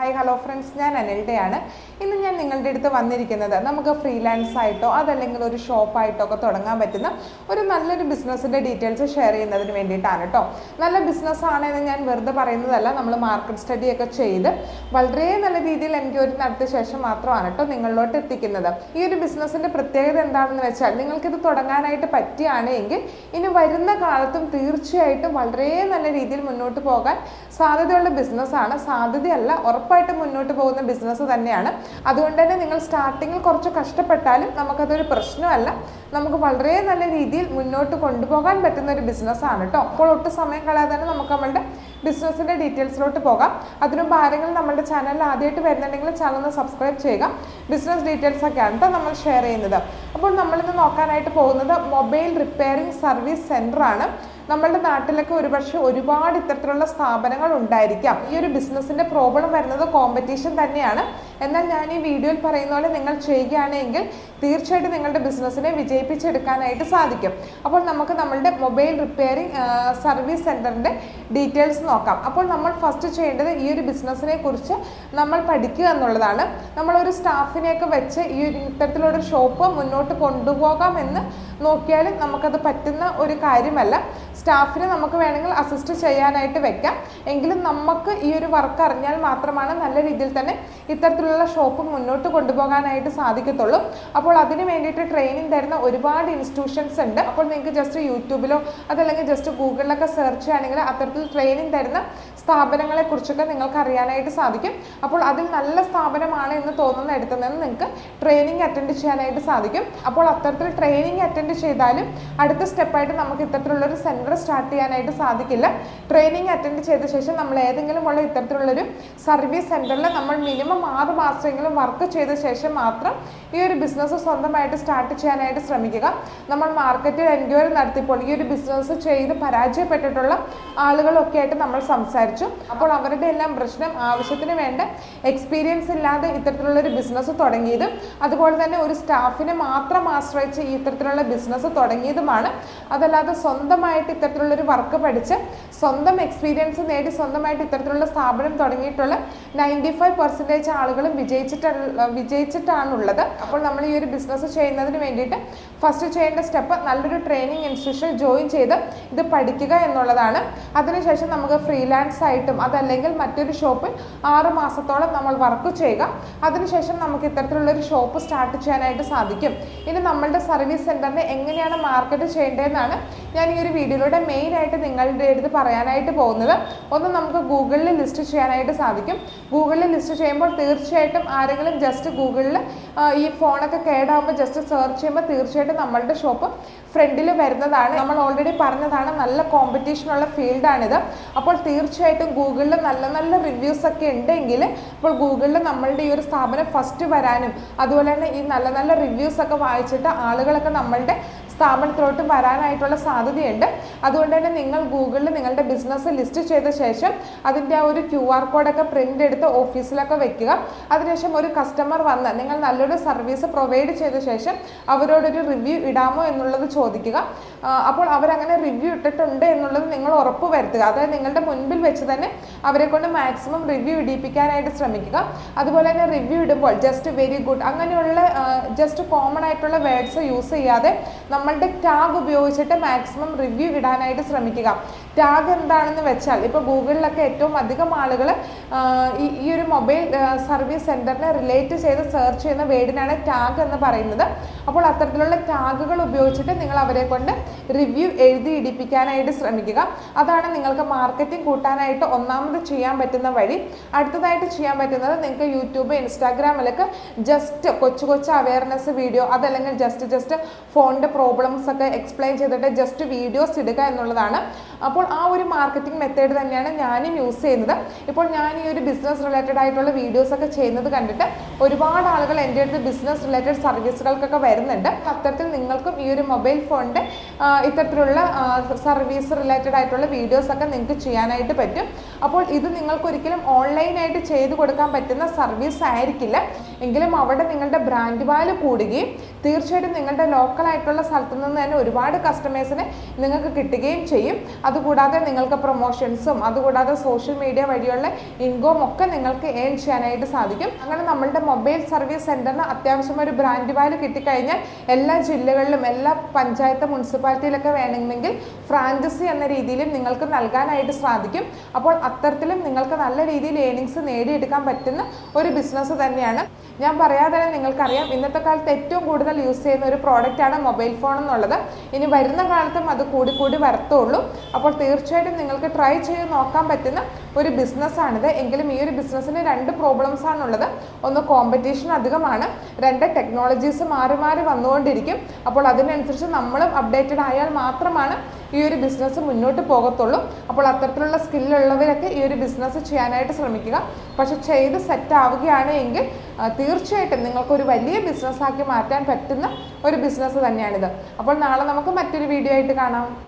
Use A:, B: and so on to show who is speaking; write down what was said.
A: hi hello friends ഞാൻ അനിൽഡയാണ് ഇന്ന് ഞാൻ നിങ്ങളുടെ അടുത്ത് വന്നിരിക്കുന്നത് നമുക്ക് ഫ്രീലാൻസ് ആയിട്ടോ അതല്ലെങ്കിൽ ഒരു ഷോപ്പായിട്ടോ ഒക്കെ തുടങ്ങാൻ പറ്റുന്ന ഒരു നല്ലൊരു ബിസിനസ്സിൻ്റെ ഡീറ്റെയിൽസ് ഷെയർ ചെയ്യുന്നതിന് വേണ്ടിയിട്ടാണ് കേട്ടോ നല്ല ബിസിനസ് ആണെന്ന് ഞാൻ വെറുതെ പറയുന്നതല്ല നമ്മൾ മാർക്കറ്റ് സ്റ്റഡി ഒക്കെ ചെയ്ത് വളരെ നല്ല രീതിയിൽ എൻക്വയറി നടത്തിയ ശേഷം മാത്രമാണ് കേട്ടോ നിങ്ങളിലോട്ട് എത്തിക്കുന്നത് ഈ ഒരു ബിസിനസ്സിൻ്റെ പ്രത്യേകത എന്താണെന്ന് വെച്ചാൽ നിങ്ങൾക്കിത് തുടങ്ങാനായിട്ട് പറ്റുകയാണെങ്കിൽ ഇനി വരുന്ന കാലത്തും തീർച്ചയായിട്ടും വളരെ നല്ല രീതിയിൽ മുന്നോട്ട് പോകാൻ സാധ്യതയുള്ള ബിസിനസ്സാണ് സാധ്യതയല്ല ഉറപ്പായിട്ടും മുന്നോട്ട് പോകുന്ന ബിസിനസ് തന്നെയാണ് അതുകൊണ്ട് തന്നെ നിങ്ങൾ സ്റ്റാർട്ടിങ്ങിൽ കുറച്ച് കഷ്ടപ്പെട്ടാലും നമുക്കതൊരു പ്രശ്നമല്ല നമുക്ക് വളരെ നല്ല രീതിയിൽ മുന്നോട്ട് കൊണ്ടുപോകാൻ പറ്റുന്ന ഒരു ബിസിനസ്സാണ് കേട്ടോ അപ്പോൾ ഒട്ടും സമയം കളയാതെ തന്നെ നമുക്ക് നമ്മളുടെ ബിസിനസ്സിൻ്റെ ഡീറ്റെയിൽസിലോട്ട് പോകാം അതിനുമുമ്പ് ആരെങ്കിലും നമ്മുടെ ചാനലിൽ ആദ്യമായിട്ട് വരുന്നുണ്ടെങ്കിൽ ചാനൽ ഒന്ന് സബ്സ്ക്രൈബ് ചെയ്യുക ബിസിനസ് ഡീറ്റെയിൽസ് ഒക്കെയാണ് കേട്ടോ നമ്മൾ ഷെയർ ചെയ്യുന്നത് അപ്പോൾ നമ്മളിന്ന് നോക്കാനായിട്ട് പോകുന്നത് മൊബൈൽ റിപ്പയറിംഗ് സർവീസ് സെൻ്റർ ആണ് നമ്മളുടെ നാട്ടിലൊക്കെ ഒരുപക്ഷെ ഒരുപാട് ഇത്തരത്തിലുള്ള സ്ഥാപനങ്ങൾ ഉണ്ടായിരിക്കാം ഈ ഒരു ബിസിനസ്സിന്റെ പ്രോബ്ലം വരുന്നത് കോമ്പറ്റീഷൻ തന്നെയാണ് എന്നാൽ ഞാൻ ഈ വീഡിയോയിൽ പറയുന്ന പോലെ നിങ്ങൾ ചെയ്യുകയാണെങ്കിൽ തീർച്ചയായിട്ടും നിങ്ങളുടെ ബിസിനസ്സിനെ വിജയിപ്പിച്ചെടുക്കാനായിട്ട് സാധിക്കും അപ്പോൾ നമുക്ക് നമ്മളുടെ മൊബൈൽ റിപ്പയറിംഗ് സർവീസ് സെൻറ്ററിൻ്റെ ഡീറ്റെയിൽസ് നോക്കാം അപ്പോൾ നമ്മൾ ഫസ്റ്റ് ചെയ്യേണ്ടത് ഈ ഒരു ബിസിനസ്സിനെ കുറിച്ച് നമ്മൾ പഠിക്കുക എന്നുള്ളതാണ് നമ്മളൊരു സ്റ്റാഫിനെയൊക്കെ വെച്ച് ഈ ഒരു ഇത്തരത്തിലുള്ള ഷോപ്പ് മുന്നോട്ട് കൊണ്ടുപോകാമെന്ന് നോക്കിയാലും നമുക്കത് പറ്റുന്ന ഒരു കാര്യമല്ല സ്റ്റാഫിനെ നമുക്ക് വേണമെങ്കിൽ അസിസ്റ്റ് ചെയ്യാനായിട്ട് വെക്കാം എങ്കിലും നമുക്ക് ഈ ഒരു വർക്ക് അറിഞ്ഞാൽ മാത്രമാണ് നല്ല രീതിയിൽ തന്നെ ഇത്തരത്തിലുള്ള ഷോപ്പ് മുന്നോട്ട് കൊണ്ടുപോകാനായിട്ട് സാധിക്കത്തുള്ളൂ അപ്പോൾ അതിന് വേണ്ടിയിട്ട് ട്രെയിനിങ് തരുന്ന ഒരുപാട് ഇൻസ്റ്റിറ്റ്യൂഷൻസ് ഉണ്ട് അപ്പോൾ നിങ്ങൾക്ക് ജസ്റ്റ് യൂട്യൂബിലോ അതല്ലെങ്കിൽ ജസ്റ്റ് ഗൂഗിളിലൊക്കെ സെർച്ച് ചെയ്യുകയാണെങ്കിൽ അത്തരത്തിൽ ട്രെയിനിങ് തരുന്ന സ്ഥാപനങ്ങളെ കുറിച്ചൊക്കെ നിങ്ങൾക്ക് അറിയാനായിട്ട് സാധിക്കും അപ്പോൾ അതിൽ നല്ല സ്ഥാപനമാണ് എന്ന് തോന്നുന്ന ഇടത്തു നിന്ന് നിങ്ങൾക്ക് ട്രെയിനിങ് അറ്റൻഡ് ചെയ്യാനായിട്ട് സാധിക്കും അപ്പോൾ അത്തരത്തിൽ ട്രെയിനിങ് അറ്റൻഡ് ചെയ്താലും അടുത്ത സ്റ്റെപ്പായിട്ട് നമുക്ക് ഇത്തരത്തിലുള്ളൊരു സെൻറ്റർ സ്റ്റാർട്ട് ചെയ്യാനായിട്ട് സാധിക്കില്ല ട്രെയിനിങ് അറ്റൻഡ് ചെയ്ത ശേഷം നമ്മൾ ഏതെങ്കിലും ഉള്ള ഇത്തരത്തിലുള്ളൊരു സർവീസ് സെൻറ്ററിൽ നമ്മൾ മിനിമം ആറ് മാസമെങ്കിലും വർക്ക് ചെയ്ത ശേഷം മാത്രം ഈ ഒരു ബിസിനസ് സ്വന്തമായിട്ട് സ്റ്റാർട്ട് ചെയ്യാനായിട്ട് ശ്രമിക്കുക നമ്മൾ മാർക്കറ്റിൽ എൻക്വയറി നടത്തിയപ്പോൾ ഈ ഒരു ബിസിനസ് ചെയ്ത് പരാജയപ്പെട്ടിട്ടുള്ള ആളുകളൊക്കെ ആയിട്ട് നമ്മൾ സംസാരിച്ചു അപ്പോൾ അവരുടെ എല്ലാം പ്രശ്നം ആവശ്യത്തിന് വേണ്ട എക്സ്പീരിയൻസ് ഇല്ലാതെ ഇത്തരത്തിലുള്ളൊരു ബിസിനസ് തുടങ്ങിയതും അതുപോലെ തന്നെ ഒരു സ്റ്റാഫിനെ മാത്രം ആശ്രയിച്ച് ഈ ഇത്തരത്തിലുള്ള ബിസിനസ് തുടങ്ങിയതുമാണ് അതല്ലാതെ സ്വന്തമായിട്ട് ഇത്തരത്തിലുള്ളൊരു വർക്ക് പഠിച്ച് സ്വന്തം എക്സ്പീരിയൻസ് നേടി സ്വന്തമായിട്ട് ഇത്തരത്തിലുള്ള സ്ഥാപനം തുടങ്ങിയിട്ടുള്ള നയൻറ്റി ഫൈവ് പെർസെൻറ്റേജ് ആളുകളും വിജയിച്ചിട്ടുള്ള വിജയിച്ചിട്ടാണുള്ളത് അപ്പോൾ നമ്മൾ ഈ ഒരു ബിസിനസ് ചെയ്യുന്നതിന് വേണ്ടിയിട്ട് ഫസ്റ്റ് ചെയ്യേണ്ട സ്റ്റെപ്പ് നല്ലൊരു ട്രെയിനിങ് ഇൻസ്റ്റിറ്റ്യൂഷൻ ജോയിൻ ചെയ്ത് ഇത് പഠിക്കുക എന്നുള്ളതാണ് അതിനുശേഷം നമുക്ക് ഫ്രീലാൻസ് ആയിട്ടും അതല്ലെങ്കിൽ മറ്റൊരു ഷോപ്പിൽ ആറ് മാസത്തോളം നമ്മൾ വർക്ക് ചെയ്യുക അതിനുശേഷം നമുക്ക് ഇത്തരത്തിലുള്ളൊരു ഷോപ്പ് സ്റ്റാർട്ട് ചെയ്യാനായിട്ട് സാധിക്കും ഇനി നമ്മളുടെ സർവീസ് സെൻറ്ററിനെ എങ്ങനെയാണ് മാർക്കറ്റ് ചെയ്യേണ്ടതെന്നാണ് ഞാൻ ഈ ഒരു വീഡിയോയിലൂടെ മെയിൻ ആയിട്ട് നിങ്ങളുടെ അടുത്ത് പറയാനായിട്ട് പോകുന്നത് ഒന്ന് നമുക്ക് ഗൂഗിളിൽ ലിസ്റ്റ് ചെയ്യാനായിട്ട് സാധിക്കും ഗൂഗിളിൽ ലിസ്റ്റ് ചെയ്യുമ്പോൾ തീർച്ചയായിട്ടും ആരെങ്കിലും ജസ്റ്റ് ഗൂഗിളിൽ ഈ ഫോണൊക്കെ കേടാകുമ്പോൾ ജസ്റ്റ് സെർച്ച് ചെയ്യുമ്പോൾ തീർച്ചയായിട്ടും നമ്മളുടെ ഷോപ്പ് ഫ്രണ്ടിൽ വരുന്നതാണ് നമ്മൾ ഓൾറെഡി പറഞ്ഞതാണ് നല്ല കോമ്പറ്റീഷനുള്ള ഫീൽഡാണിത് അപ്പോൾ തീർച്ചയായിട്ടും ഗൂഗിളിൽ നല്ല നല്ല റിവ്യൂസ് ഒക്കെ ഉണ്ടെങ്കിൽ ഇപ്പോൾ ഗൂഗിളിൽ നമ്മളുടെ ഈ ഒരു സ്ഥാപനം ഫസ്റ്റ് വരാനും അതുപോലെ തന്നെ ഈ നല്ല നല്ല റിവ്യൂസ് ഒക്കെ വായിച്ചിട്ട് ആളുകളൊക്കെ നമ്മളുടെ സ്ഥാപനത്തിലോട്ട് വരാനായിട്ടുള്ള സാധ്യതയുണ്ട് അതുകൊണ്ട് തന്നെ നിങ്ങൾ ഗൂഗിളിൽ നിങ്ങളുടെ ബിസിനസ് ലിസ്റ്റ് ചെയ്ത ശേഷം അതിൻ്റെ ആ ഒരു ക്യു ആർ കോഡൊക്കെ പ്രിൻ്റ് എടുത്ത് ഓഫീസിലൊക്കെ വെക്കുക അതിനുശേഷം ഒരു കസ്റ്റമർ വന്ന് നിങ്ങൾ നല്ലൊരു സർവീസ് പ്രൊവൈഡ് ചെയ്ത ശേഷം അവരോടൊരു റിവ്യൂ ഇടാമോ എന്നുള്ളത് ചോദിക്കുക ആ, അപ്പോൾ അവരങ്ങനെ റിവ്യൂ ഇട്ടിട്ടുണ്ട് എന്നുള്ളത് നിങ്ങൾ ഉറപ്പ് വരുത്തുക അതായത് നിങ്ങളുടെ മുൻപിൽ വെച്ച് തന്നെ അവരെ കൊണ്ട് മാക്സിമം റിവ്യൂ ഇടിപ്പിക്കാനായിട്ട് ശ്രമിക്കുക അതുപോലെ തന്നെ റിവ്യൂ ഇടുമ്പോൾ ജസ്റ്റ് വെരി ഗുഡ് അങ്ങനെയുള്ള ജസ്റ്റ് കോമൺ ആയിട്ടുള്ള വേർഡ്സ് യൂസ് ചെയ്യാതെ നമ്മളുടെ ടാഗ് ഉപയോഗിച്ചിട്ട് മാക്സിമം റിവ്യൂ ഇടാനായിട്ട് ശ്രമിക്കുക ടാഗ് എന്താണെന്ന് വെച്ചാൽ ഇപ്പോൾ ഗൂഗിളിലൊക്കെ ഏറ്റവും അധികം ആളുകൾ ഈ ഈ ഒരു മൊബൈൽ സർവീസ് സെൻറ്ററിനെ റിലേറ്റ് ചെയ്ത് സെർച്ച് ചെയ്യുന്ന വേർഡിനാണ് ടാഗ് എന്ന് പറയുന്നത് അപ്പോൾ അത്തരത്തിലുള്ള ടാഗുകൾ ഉപയോഗിച്ചിട്ട് നിങ്ങൾ അവരെ കൊണ്ട് റിവ്യൂ എഴുതി ഇടിപ്പിക്കാനായിട്ട് ശ്രമിക്കുക അതാണ് നിങ്ങൾക്ക് മാർക്കറ്റിംഗ് കൂട്ടാനായിട്ട് ഒന്നാമത് ചെയ്യാൻ പറ്റുന്ന വഴി അടുത്തതായിട്ട് ചെയ്യാൻ പറ്റുന്നത് നിങ്ങൾക്ക് യൂട്യൂബ് ഇൻസ്റ്റാഗ്രാമിലൊക്കെ ജസ്റ്റ് കൊച്ചു കൊച്ചു അവയർനെസ് വീഡിയോ അതല്ലെങ്കിൽ ജസ്റ്റ് ജസ്റ്റ് ഫോണിൻ്റെ പ്രോബ്ലംസ് ഒക്കെ എക്സ്പ്ലെയിൻ ചെയ്തിട്ട് ജസ്റ്റ് വീഡിയോസ് ഇടുക എന്നുള്ളതാണ് അപ്പോൾ ആ ഒരു മാർക്കറ്റിംഗ് മെത്തേഡ് തന്നെയാണ് ഞാനും യൂസ് ചെയ്യുന്നത് ഇപ്പോൾ ഞാൻ ഈ ഒരു ബിസിനസ് റിലേറ്റഡ് ആയിട്ടുള്ള വീഡിയോസ് ഒക്കെ ചെയ്യുന്നത് കണ്ടിട്ട് ഒരുപാട് ആളുകൾ എൻ്റെ അടുത്ത് ബിസിനസ് റിലേറ്റഡ് സർവീസുകൾക്കൊക്കെ വരുന്നുണ്ട് അത്തരത്തിൽ നിങ്ങൾക്കും ഈ ഒരു മൊബൈൽ ഫോണിൻ്റെ ഇത്തരത്തിലുള്ള സർവീസ് റിലേറ്റഡ് ആയിട്ടുള്ള വീഡിയോസ് ഒക്കെ നിങ്ങൾക്ക് ചെയ്യാനായിട്ട് പറ്റും അപ്പോൾ ഇത് നിങ്ങൾക്ക് ഒരിക്കലും ഓൺലൈനായിട്ട് ചെയ്തു കൊടുക്കാൻ പറ്റുന്ന സർവീസ് ആയിരിക്കില്ല എങ്കിലും അവിടെ നിങ്ങളുടെ ബ്രാൻഡ് വാല്യൂ കൂടുകയും തീർച്ചയായിട്ടും നിങ്ങളുടെ ലോക്കൽ ആയിട്ടുള്ള സ്ഥലത്തു നിന്ന് തന്നെ ഒരുപാട് കസ്റ്റമേഴ്സിനെ നിങ്ങൾക്ക് കിട്ടുകയും ചെയ്യും അതുകൂടാതെ അതുകൂടാതെ നിങ്ങൾക്ക് പ്രൊമോഷൻസും അതുകൂടാതെ സോഷ്യൽ മീഡിയ വഴിയുള്ള ഇൻകവും ഒക്കെ നിങ്ങൾക്ക് ഏൺ ചെയ്യാനായിട്ട് സാധിക്കും അങ്ങനെ നമ്മളുടെ മൊബൈൽ സർവീസ് സെൻറ്ററിന് അത്യാവശ്യം ഒരു ബ്രാൻഡ് വാല്യൂ കിട്ടിക്കഴിഞ്ഞാൽ എല്ലാ ജില്ലകളിലും എല്ലാ പഞ്ചായത്ത് മുനിസിപ്പാലിറ്റിയിലൊക്കെ വേണമെങ്കിൽ ഫ്രാഞ്ചൈസി എന്ന രീതിയിലും നിങ്ങൾക്ക് നൽകാനായിട്ട് സാധിക്കും അപ്പോൾ അത്തരത്തിലും നിങ്ങൾക്ക് നല്ല രീതിയിൽ ഏണിങ്സ് നേടിയെടുക്കാൻ പറ്റുന്ന ഒരു ബിസിനസ് തന്നെയാണ് ഞാൻ പറയാതെ തന്നെ നിങ്ങൾക്കറിയാം ഇന്നത്തെ കാലത്ത് ഏറ്റവും കൂടുതൽ യൂസ് ചെയ്യുന്ന ഒരു പ്രോഡക്റ്റാണ് മൊബൈൽ ഫോൺ എന്നുള്ളത് ഇനി വരുന്ന കാലത്തും അത് കൂടി കൂടി വരത്തുള്ളൂ അപ്പോൾ തീർച്ചയായിട്ടും നിങ്ങൾക്ക് ട്രൈ ചെയ്ത് നോക്കാൻ പറ്റുന്ന ഒരു ബിസിനസ്സാണിത് എങ്കിലും ഈ ഒരു ബിസിനസ്സിന് രണ്ട് പ്രോബ്ലംസ് ആണുള്ളത് ഒന്ന് കോമ്പറ്റീഷൻ അധികമാണ് രണ്ട് ടെക്നോളജീസ് മാറി മാറി വന്നുകൊണ്ടിരിക്കും അപ്പോൾ അതിനനുസരിച്ച് നമ്മളും അപ്ഡേറ്റഡ് ആയാൽ മാത്രമാണ് ഈ ഒരു ബിസിനസ് മുന്നോട്ട് പോകത്തുള്ളൂ അപ്പോൾ അത്തരത്തിലുള്ള സ്കില്ലുള്ളവരൊക്കെ ഈ ഒരു ബിസിനസ് ചെയ്യാനായിട്ട് ശ്രമിക്കുക പക്ഷെ ചെയ്ത് സെറ്റ് ആവുകയാണ് എങ്കിൽ ആ, തീർച്ചയായിട്ടും നിങ്ങൾക്കൊരു വലിയ ബിസിനസ്സാക്കി മാറ്റാൻ പറ്റുന്ന ഒരു ബിസിനസ് തന്നെയാണിത് അപ്പോൾ നാളെ നമുക്ക് മറ്റൊരു വീഡിയോ ആയിട്ട് കാണാം